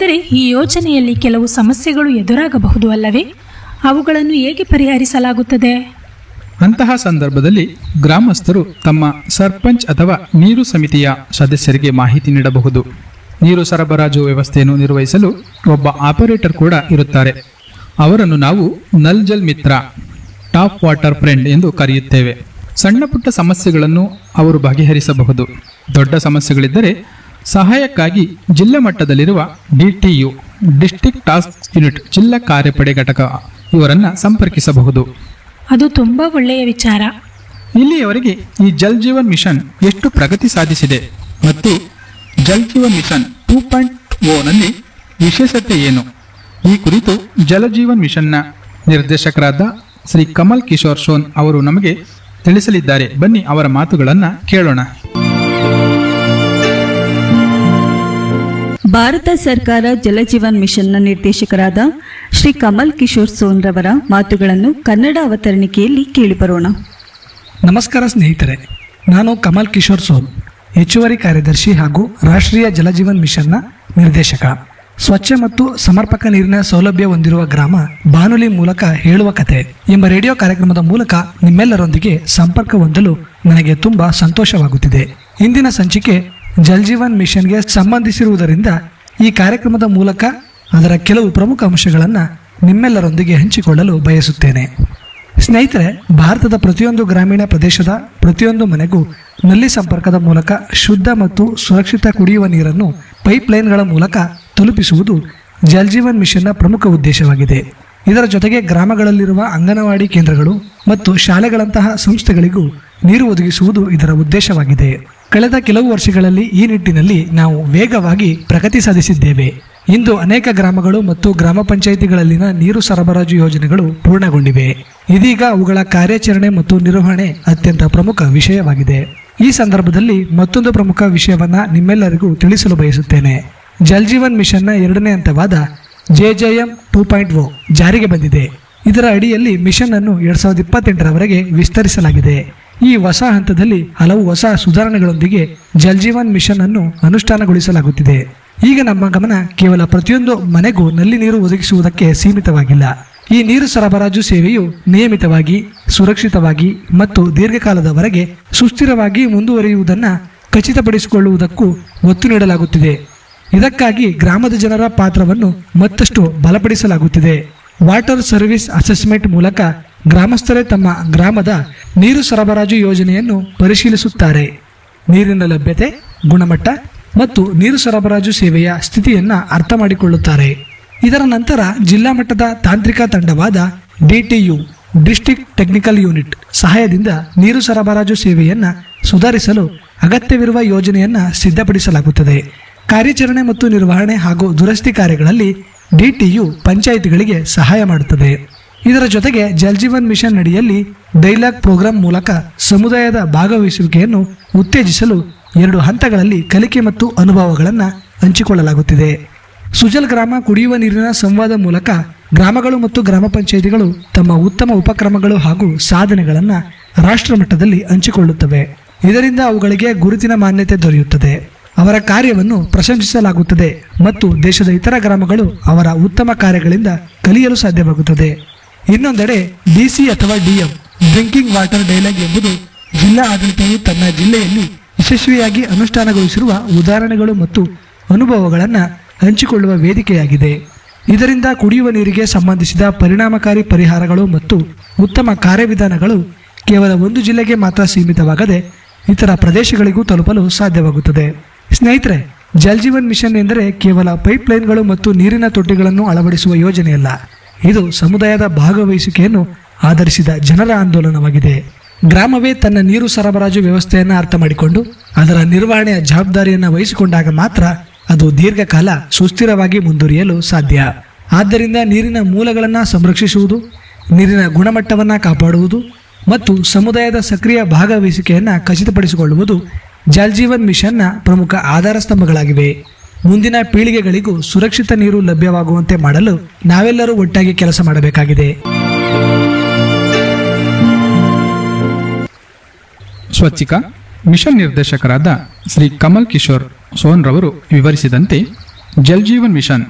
ಹಾಗಾದರೆ ಈ ಯೋಜನೆಯಲ್ಲಿ ಕೆಲವು ಸಮಸ್ಯೆಗಳು ಎದುರಾಗಬಹುದು ಅಲ್ಲವೇ ಅವುಗಳನ್ನು ಹೇಗೆ ಪರಿಹರಿಸಲಾಗುತ್ತದೆ ಅಂತಹ ಸಂದರ್ಭದಲ್ಲಿ ಗ್ರಾಮಸ್ಥರು ತಮ್ಮ ಸರ್ಪಂಚ್ ಅಥವಾ ನೀರು ಸಮಿತಿಯ ಸದಸ್ಯರಿಗೆ ಮಾಹಿತಿ ನೀಡಬಹುದು ನೀರು ಸರಬರಾಜು ವ್ಯವಸ್ಥೆಯನ್ನು ನಿರ್ವಹಿಸಲು ಒಬ್ಬ ಆಪರೇಟರ್ ಕೂಡ ಇರುತ್ತಾರೆ ಅವರನ್ನು ನಾವು Nal Jal Mitra tap water friend ಎಂದು ಕರೆಯುತ್ತೇವೆ ಸಣ್ಣ ಪುಟ್ಟ ಸಮಸ್ಯೆಗಳನ್ನು ಅವರು ಬಗೆಹರಿಸಬಹುದು ದೊಡ್ಡ ಸಮಸ್ಯೆಗಳಿದ್ದರೆ ಸಹಾಯಕ್ಕಾಗಿ ಜಿಲ್ಲಾ ಮಟ್ಟದಲ್ಲಿರುವ ಡಿಟಿಯು ಡಿಸ್ಟ್ರಿಕ್ಟ್ ಟಾಸ್ಕ್ ಯೂನಿಟ್ ಜಿಲ್ಲಾ ಕಾರ್ಯಪಡೆ ಘಟಕ ಇವರನ್ನು ಸಂಪರ್ಕಿಸಬಹುದು ಅದು ತುಂಬ ಒಳ್ಳೆಯ ವಿಚಾರ ಇಲ್ಲಿಯವರೆಗೆ ಈ ಜಲ್ ಜೀವನ್ ಮಿಷನ್ ಎಷ್ಟು ಪ್ರಗತಿ ಸಾಧಿಸಿದೆ ಮತ್ತು Jal Jeevan mission two point ಓನಲ್ಲಿ ವಿಶೇಷತೆ ಏನು ಈ ಕುರಿತು ಜಲ ಜೀವನ್ ಮಿಷನ್ನ ನಿರ್ದೇಶಕರಾದ ಶ್ರೀ ಕಮಲ್ ಕಿಶೋರ್ ಸೋನ್ ಅವರು ನಮಗೆ ತಿಳಿಸಲಿದ್ದಾರೆ ಬನ್ನಿ ಅವರ ಮಾತುಗಳನ್ನು ಕೇಳೋಣ ಭಾರತ ಸರ್ಕಾರ ಜಲಜೀವನ್ ಮಿಷನ್ನ ನಿರ್ದೇಶಕರಾದ ಶ್ರೀ ಕಮಲ್ ಕಿಶೋರ್ ಸೋನ್ ರವರ ಮಾತುಗಳನ್ನು ಕನ್ನಡ ಅವತರಣಿಕೆಯಲ್ಲಿ ಕೇಳಿಬರೋಣ ನಮಸ್ಕಾರ ಸ್ನೇಹಿತರೆ ನಾನು ಕಮಲ್ ಕಿಶೋರ್ ಸೋನ್ ಹೆಚ್ಚುವರಿ ಕಾರ್ಯದರ್ಶಿ ಹಾಗೂ ರಾಷ್ಟ್ರೀಯ ಜಲಜೀವನ್ ಮಿಷನ್ನ ನಿರ್ದೇಶಕ ಸ್ವಚ್ಛ ಮತ್ತು ಸಮರ್ಪಕ ನೀರಿನ ಸೌಲಭ್ಯ ಹೊಂದಿರುವ ಗ್ರಾಮ ಬಾನುಲಿ ಮೂಲಕ ಹೇಳುವ ಕತೆ ಎಂಬ ರೇಡಿಯೋ ಕಾರ್ಯಕ್ರಮದ ಮೂಲಕ ನಿಮ್ಮೆಲ್ಲರೊಂದಿಗೆ ಸಂಪರ್ಕ ಹೊಂದಲು ನನಗೆ ತುಂಬಾ ಸಂತೋಷವಾಗುತ್ತಿದೆ ಇಂದಿನ ಸಂಚಿಕೆ ಜಲ್ ಜೀವನ್ ಮಿಷನ್ಗೆ ಸಂಬಂಧಿಸಿರುವುದರಿಂದ ಈ ಕಾರ್ಯಕ್ರಮದ ಮೂಲಕ ಅದರ ಕೆಲವು ಪ್ರಮುಖ ಅಂಶಗಳನ್ನು ನಿಮ್ಮೆಲ್ಲರೊಂದಿಗೆ ಹಂಚಿಕೊಳ್ಳಲು ಬಯಸುತ್ತೇನೆ ಸ್ನೇಹಿತರೆ ಭಾರತದ ಪ್ರತಿಯೊಂದು ಗ್ರಾಮೀಣ ಪ್ರದೇಶದ ಪ್ರತಿಯೊಂದು ಮನೆಗೂ ನಲ್ಲಿ ಸಂಪರ್ಕದ ಮೂಲಕ ಶುದ್ಧ ಮತ್ತು ಸುರಕ್ಷಿತ ಕುಡಿಯುವ ನೀರನ್ನು ಪೈಪ್ಲೈನ್ಗಳ ಮೂಲಕ ತಲುಪಿಸುವುದು ಜಲ್ ಜೀವನ್ ಮಿಷನ್ನ ಪ್ರಮುಖ ಉದ್ದೇಶವಾಗಿದೆ ಇದರ ಜೊತೆಗೆ ಗ್ರಾಮಗಳಲ್ಲಿರುವ ಅಂಗನವಾಡಿ ಕೇಂದ್ರಗಳು ಮತ್ತು ಶಾಲೆಗಳಂತಹ ಸಂಸ್ಥೆಗಳಿಗೂ ನೀರು ಒದಗಿಸುವುದು ಇದರ ಉದ್ದೇಶವಾಗಿದೆ ಕಳೆದ ಕೆಲವು ವರ್ಷಗಳಲ್ಲಿ ಈ ನಿಟ್ಟಿನಲ್ಲಿ ನಾವು ವೇಗವಾಗಿ ಪ್ರಗತಿ ಸಾಧಿಸಿದ್ದೇವೆ ಇಂದು ಅನೇಕ ಗ್ರಾಮಗಳು ಮತ್ತು ಗ್ರಾಮ ಪಂಚಾಯಿತಿಗಳಲ್ಲಿನ ನೀರು ಸರಬರಾಜು ಯೋಜನೆಗಳು ಪೂರ್ಣಗೊಂಡಿವೆ ಇದೀಗ ಅವುಗಳ ಕಾರ್ಯಾಚರಣೆ ಮತ್ತು ನಿರ್ವಹಣೆ ಅತ್ಯಂತ ಪ್ರಮುಖ ವಿಷಯವಾಗಿದೆ ಈ ಸಂದರ್ಭದಲ್ಲಿ ಮತ್ತೊಂದು ಪ್ರಮುಖ ವಿಷಯವನ್ನ ನಿಮ್ಮೆಲ್ಲರಿಗೂ ತಿಳಿಸಲು ಬಯಸುತ್ತೇನೆ ಜಲ್ ಜೀವನ್ ಮಿಷನ್ನ ಎರಡನೇ ಹಂತವಾದ ಜೆಜೆಎಂ ಟೂ ಪಾಯಿಂಟ್ ಓ ಜಾರಿಗೆ ಬಂದಿದೆ ಇದರ ಅಡಿಯಲ್ಲಿ ಮಿಷನ್ ಅನ್ನು ಎರಡ್ ಸಾವಿರದ ಇಪ್ಪತ್ತೆಂಟರವರೆಗೆ ವಿಸ್ತರಿಸಲಾಗಿದೆ ಈ ಹೊಸ ಹಂತದಲ್ಲಿ ಹಲವು ಹೊಸ ಸುಧಾರಣೆಗಳೊಂದಿಗೆ ಜಲ್ ಜೀವನ್ ಮಿಷನ್ ಅನ್ನು ಅನುಷ್ಠಾನಗೊಳಿಸಲಾಗುತ್ತಿದೆ ಈಗ ನಮ್ಮ ಗಮನ ಕೇವಲ ಪ್ರತಿಯೊಂದು ಮನೆಗೂ ನಲ್ಲಿ ನೀರು ಒದಗಿಸುವುದಕ್ಕೆ ಸೀಮಿತವಾಗಿಲ್ಲ ಈ ನೀರು ಸರಬರಾಜು ಸೇವೆಯು ನಿಯಮಿತವಾಗಿ ಸುರಕ್ಷಿತವಾಗಿ ಮತ್ತು ದೀರ್ಘಕಾಲದವರೆಗೆ ಸುಸ್ಥಿರವಾಗಿ ಮುಂದುವರಿಯುವುದನ್ನು ಖಚಿತಪಡಿಸಿಕೊಳ್ಳುವುದಕ್ಕೂ ಒತ್ತು ನೀಡಲಾಗುತ್ತಿದೆ ಇದಕ್ಕಾಗಿ ಗ್ರಾಮದ ಜನರ ಪಾತ್ರವನ್ನು ಮತ್ತಷ್ಟು ಬಲಪಡಿಸಲಾಗುತ್ತಿದೆ ವಾಟರ್ ಸರ್ವಿಸ್ ಅಸೆಸ್ಮೆಂಟ್ ಮೂಲಕ ಗ್ರಾಮಸ್ಥರೇ ತಮ್ಮ ಗ್ರಾಮದ ನೀರು ಸರಬರಾಜು ಯೋಜನೆಯನ್ನು ಪರಿಶೀಲಿಸುತ್ತಾರೆ ನೀರಿನ ಲಭ್ಯತೆ ಗುಣಮಟ್ಟ ಮತ್ತು ನೀರು ಸರಬರಾಜು ಸೇವೆಯ ಸ್ಥಿತಿಯನ್ನ ಅರ್ಥ ಮಾಡಿಕೊಳ್ಳುತ್ತಾರೆ ಇದರ ನಂತರ ಜಿಲ್ಲಾ ಮಟ್ಟದ ತಾಂತ್ರಿಕ ತಂಡವಾದ ಡಿಟಿಯು ಡಿಸ್ಟ್ರಿಕ್ಟ್ ಟೆಕ್ನಿಕಲ್ ಯೂನಿಟ್ ಸಹಾಯದಿಂದ ನೀರು ಸರಬರಾಜು ಸೇವೆಯನ್ನ ಸುಧಾರಿಸಲು ಅಗತ್ಯವಿರುವ ಯೋಜನೆಯನ್ನ ಸಿದ್ಧಪಡಿಸಲಾಗುತ್ತದೆ ಕಾರ್ಯಾಚರಣೆ ಮತ್ತು ನಿರ್ವಹಣೆ ಹಾಗೂ ದುರಸ್ತಿ ಕಾರ್ಯಗಳಲ್ಲಿ ಡಿಟಿಯು ಪಂಚಾಯಿತಿಗಳಿಗೆ ಸಹಾಯ ಮಾಡುತ್ತದೆ ಇದರ ಜೊತೆಗೆ ಜಲ್ ಜೀವನ್ ಮಿಷನ್ ಅಡಿಯಲ್ಲಿ ಡೈಲಾಗ್ ಪ್ರೋಗ್ರಾಂ ಮೂಲಕ ಸಮುದಾಯದ ಭಾಗವಹಿಸುವಿಕೆಯನ್ನು ಉತ್ತೇಜಿಸಲು ಎರಡು ಹಂತಗಳಲ್ಲಿ ಕಲಿಕೆ ಮತ್ತು ಅನುಭವಗಳನ್ನು ಹಂಚಿಕೊಳ್ಳಲಾಗುತ್ತಿದೆ ಸುಜಲ್ ಗ್ರಾಮ ಕುಡಿಯುವ ನೀರಿನ ಸಂವಾದ ಮೂಲಕ ಗ್ರಾಮಗಳು ಮತ್ತು ಗ್ರಾಮ ಪಂಚಾಯಿತಿಗಳು ತಮ್ಮ ಉತ್ತಮ ಉಪಕ್ರಮಗಳು ಹಾಗೂ ಸಾಧನೆಗಳನ್ನು ರಾಷ್ಟ್ರ ಮಟ್ಟದಲ್ಲಿ ಹಂಚಿಕೊಳ್ಳುತ್ತವೆ ಇದರಿಂದ ಅವುಗಳಿಗೆ ಗುರುತಿನ ಮಾನ್ಯತೆ ದೊರೆಯುತ್ತದೆ ಅವರ ಕಾರ್ಯವನ್ನು ಪ್ರಶಂಸಿಸಲಾಗುತ್ತದೆ ಮತ್ತು ದೇಶದ ಇತರ ಗ್ರಾಮಗಳು ಅವರ ಉತ್ತಮ ಕಾರ್ಯಗಳಿಂದ ಕಲಿಯಲು ಸಾಧ್ಯವಾಗುತ್ತದೆ ಇನ್ನೊಂದೆಡೆ ಡಿಸಿ ಅಥವಾ ಡಿಎಂ ಡ್ರಿಂಕಿಂಗ್ ವಾಟರ್ ಡೈಲಾಗ್ ಎಂಬುದು ಜಿಲ್ಲಾ ಆಡಳಿತವು ತನ್ನ ಜಿಲ್ಲೆಯಲ್ಲಿ ಯಶಸ್ವಿಯಾಗಿ ಅನುಷ್ಠಾನಗೊಳಿಸಿರುವ ಉದಾಹರಣೆಗಳು ಮತ್ತು ಅನುಭವಗಳನ್ನು ಹಂಚಿಕೊಳ್ಳುವ ವೇದಿಕೆಯಾಗಿದೆ ಇದರಿಂದ ಕುಡಿಯುವ ನೀರಿಗೆ ಸಂಬಂಧಿಸಿದ ಪರಿಣಾಮಕಾರಿ ಪರಿಹಾರಗಳು ಮತ್ತು ಉತ್ತಮ ಕಾರ್ಯವಿಧಾನಗಳು ಕೇವಲ ಒಂದು ಜಿಲ್ಲೆಗೆ ಮಾತ್ರ ಸೀಮಿತವಾಗದೆ ಇತರ ಪ್ರದೇಶಗಳಿಗೂ ತಲುಪಲು ಸಾಧ್ಯವಾಗುತ್ತದೆ ಸ್ನೇಹಿತರೆ ಜಲ್ ಜೀವನ್ ಮಿಷನ್ ಎಂದರೆ ಕೇವಲ ಪೈಪ್ಲೈನ್ಗಳು ಮತ್ತು ನೀರಿನ ತೊಟ್ಟಿಗಳನ್ನು ಅಳವಡಿಸುವ ಯೋಜನೆಯಲ್ಲ ಇದು ಸಮುದಾಯದ ಭಾಗವಹಿಸುವಿಕೆಯನ್ನು ಆಧರಿಸಿದ ಜನರ ಆಂದೋಲನವಾಗಿದೆ ಗ್ರಾಮವೇ ತನ್ನ ನೀರು ಸರಬರಾಜು ವ್ಯವಸ್ಥೆಯನ್ನು ಅರ್ಥ ಮಾಡಿಕೊಂಡು ಅದರ ನಿರ್ವಹಣೆಯ ಜವಾಬ್ದಾರಿಯನ್ನು ವಹಿಸಿಕೊಂಡಾಗ ಮಾತ್ರ ಅದು ದೀರ್ಘಕಾಲ ಸುಸ್ಥಿರವಾಗಿ ಮುಂದುವರಿಯಲು ಸಾಧ್ಯ ಆದ್ದರಿಂದ ನೀರಿನ ಮೂಲಗಳನ್ನು ಸಂರಕ್ಷಿಸುವುದು ನೀರಿನ ಗುಣಮಟ್ಟವನ್ನು ಕಾಪಾಡುವುದು ಮತ್ತು ಸಮುದಾಯದ ಸಕ್ರಿಯ ಭಾಗವಹಿಸುವಿಕೆಯನ್ನು ಖಚಿತಪಡಿಸಿಕೊಳ್ಳುವುದು ಜಲ್ ಜೀವನ್ ಮಿಷನ್ನ ಪ್ರಮುಖ ಆಧಾರ ಸ್ತಂಭಗಳಾಗಿವೆ ಮುಂದಿನ ಪೀಳಿಗೆಗಳಿಗೂ ಸುರಕ್ಷಿತ ನೀರು ಲಭ್ಯವಾಗುವಂತೆ ಮಾಡಲು ನಾವೆಲ್ಲರೂ ಒಟ್ಟಾಗಿ ಕೆಲಸ ಮಾಡಬೇಕಾಗಿದೆ ಸ್ವಚ್ಛಿಕ ಮಿಷನ್ ನಿರ್ದೇಶಕರಾದ ಶ್ರೀ ಕಮಲ್ ಕಿಶೋರ್ ಸೋನ್ ರವರು ವಿವರಿಸಿದಂತೆ ಜಲ್ ಜೀವನ್ ಮಿಷನ್